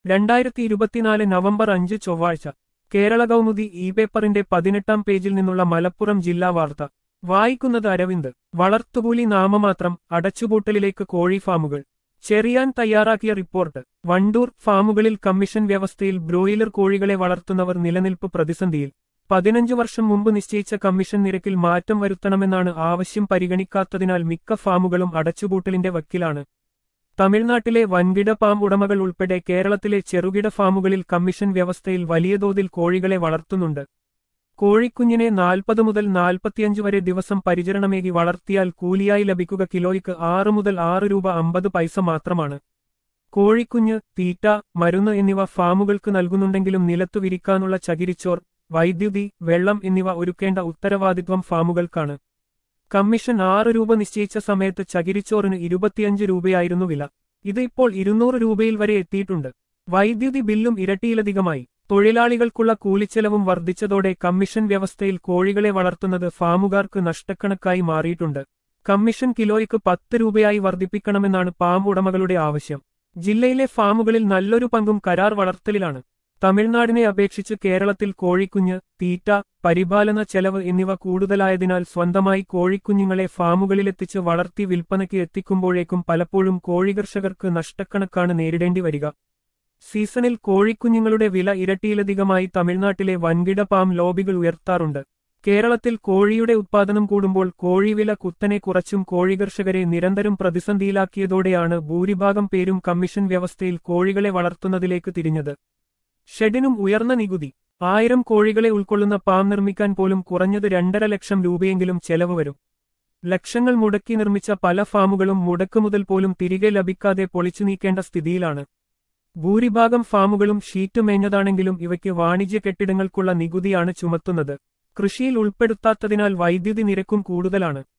രണ്ടായിരത്തി ഇരുപത്തിനാല് നവംബർ അഞ്ച് ചൊവ്വാഴ്ച കേരള കൗമുദി ഇ പേപ്പറിന്റെ പതിനെട്ടാം പേജിൽ നിന്നുള്ള മലപ്പുറം ജില്ലാ വാർത്ത വായിക്കുന്നത് അരവിന്ദ് വളർത്തുകൂലി നാമമാത്രം അടച്ചുപൂട്ടലിലേക്ക് കോഴി ഫാമുകൾ ചെറിയാൻ തയ്യാറാക്കിയ റിപ്പോർട്ട് വണ്ടൂർ ഫാമുകളിൽ കമ്മീഷൻ വ്യവസ്ഥയിൽ ബ്രോയിലർ കോഴികളെ വളർത്തുന്നവർ നിലനിൽപ്പ് പ്രതിസന്ധിയിൽ പതിനഞ്ചു വർഷം മുമ്പ് നിശ്ചയിച്ച കമ്മീഷൻ നിരക്കിൽ മാറ്റം വരുത്തണമെന്നാണ് ആവശ്യം പരിഗണിക്കാത്തതിനാൽ മിക്ക ഫാമുകളും അടച്ചുപൂട്ടലിന്റെ വക്കിലാണ് തമിഴ്നാട്ടിലെ വൻകിട പാം ഉടമകൾ ഉൾപ്പെടെ കേരളത്തിലെ ചെറുകിട ഫാമുകളിൽ കമ്മീഷൻ വ്യവസ്ഥയിൽ വലിയ തോതിൽ കോഴികളെ വളർത്തുന്നുണ്ട് കോഴിക്കുഞ്ഞിനെ നാൽപ്പത് മുതൽ നാൽപ്പത്തിയഞ്ച് വരെ ദിവസം പരിചരണമേകി വളർത്തിയാൽ കൂലിയായി ലഭിക്കുക കിലോയ്ക്ക് ആറ് മുതൽ ആറ് രൂപ അമ്പത് പൈസ മാത്രമാണ് കോഴിക്കുഞ്ഞ് തീറ്റ മരുന്ന് എന്നിവ ഫാമുകൾക്ക് നൽകുന്നുണ്ടെങ്കിലും നിലത്തു വിരിക്കാനുള്ള ചകിരിച്ചോർ വൈദ്യുതി വെള്ളം എന്നിവ ഒരുക്കേണ്ട ഉത്തരവാദിത്വം ഫാമുകൾക്കാണ് കമ്മീഷൻ ആറ് രൂപ നിശ്ചയിച്ച സമയത്ത് ചകിരിച്ചോറിന് ഇരുപത്തിയഞ്ച് രൂപയായിരുന്നു വില ഇത് ഇപ്പോൾ ഇരുന്നൂറ് രൂപയിൽ വരെ എത്തിയിട്ടുണ്ട് വൈദ്യുതി ബില്ലും ഇരട്ടിയിലധികമായി തൊഴിലാളികൾക്കുള്ള കൂലിച്ചെലവും വർദ്ധിച്ചതോടെ കമ്മീഷൻ വ്യവസ്ഥയിൽ കോഴികളെ വളർത്തുന്നത് ഫാമുകാർക്ക് നഷ്ടക്കണക്കായി മാറിയിട്ടുണ്ട് കമ്മീഷൻ കിലോയ്ക്ക് പത്ത് രൂപയായി വർദ്ധിപ്പിക്കണമെന്നാണ് പാം ഉടമകളുടെ ആവശ്യം ജില്ലയിലെ ഫാമുകളിൽ നല്ലൊരു പങ്കും കരാർ വളർത്തലിലാണ് തമിഴ്നാടിനെ അപേക്ഷിച്ച് കേരളത്തിൽ കോഴിക്കുഞ്ഞ് തീറ്റ പരിപാലന ചെലവ് എന്നിവ കൂടുതലായതിനാൽ സ്വന്തമായി കോഴിക്കുഞ്ഞുങ്ങളെ ഫാമുകളിലെത്തിച്ച് വളർത്തി വിൽപ്പനയ്ക്ക് എത്തിക്കുമ്പോഴേക്കും പലപ്പോഴും കോഴികർഷകർക്ക് നഷ്ടക്കണക്കാണ് നേരിടേണ്ടി വരിക സീസണിൽ കോഴിക്കുഞ്ഞുങ്ങളുടെ വില ഇരട്ടിയിലധികമായി തമിഴ്നാട്ടിലെ വൻകിട പാം ലോബികൾ ഉയർത്താറുണ്ട് കേരളത്തിൽ കോഴിയുടെ ഉത്പാദനം കൂടുമ്പോൾ കോഴിവില കുത്തനെ കുറച്ചും കോഴികർഷകരെ നിരന്തരം പ്രതിസന്ധിയിലാക്കിയതോടെയാണ് ഭൂരിഭാഗം പേരും കമ്മീഷൻ വ്യവസ്ഥയിൽ കോഴികളെ വളർത്തുന്നതിലേക്ക് തിരിഞ്ഞത് ഷെഡിനും ഉയർന്ന നികുതി ആയിരം കോഴികളെ ഉൾക്കൊള്ളുന്ന പാം നിർമ്മിക്കാൻ പോലും കുറഞ്ഞത് രണ്ടര ലക്ഷം രൂപയെങ്കിലും ചെലവ് വരും ലക്ഷങ്ങൾ മുടക്കി നിർമ്മിച്ച പല ഫാമുകളും മുടക്കുമുതൽ പോലും തിരികെ ലഭിക്കാതെ പൊളിച്ചു നീക്കേണ്ട സ്ഥിതിയിലാണ് ഭൂരിഭാഗം ഫാമുകളും ഷീറ്റ് മേഞ്ഞതാണെങ്കിലും ഇവയ്ക്ക് വാണിജ്യ കെട്ടിടങ്ങൾക്കുള്ള നികുതിയാണ് ചുമത്തുന്നത് കൃഷിയിൽ ഉൾപ്പെടുത്താത്തതിനാൽ വൈദ്യുതി നിരക്കും കൂടുതലാണ്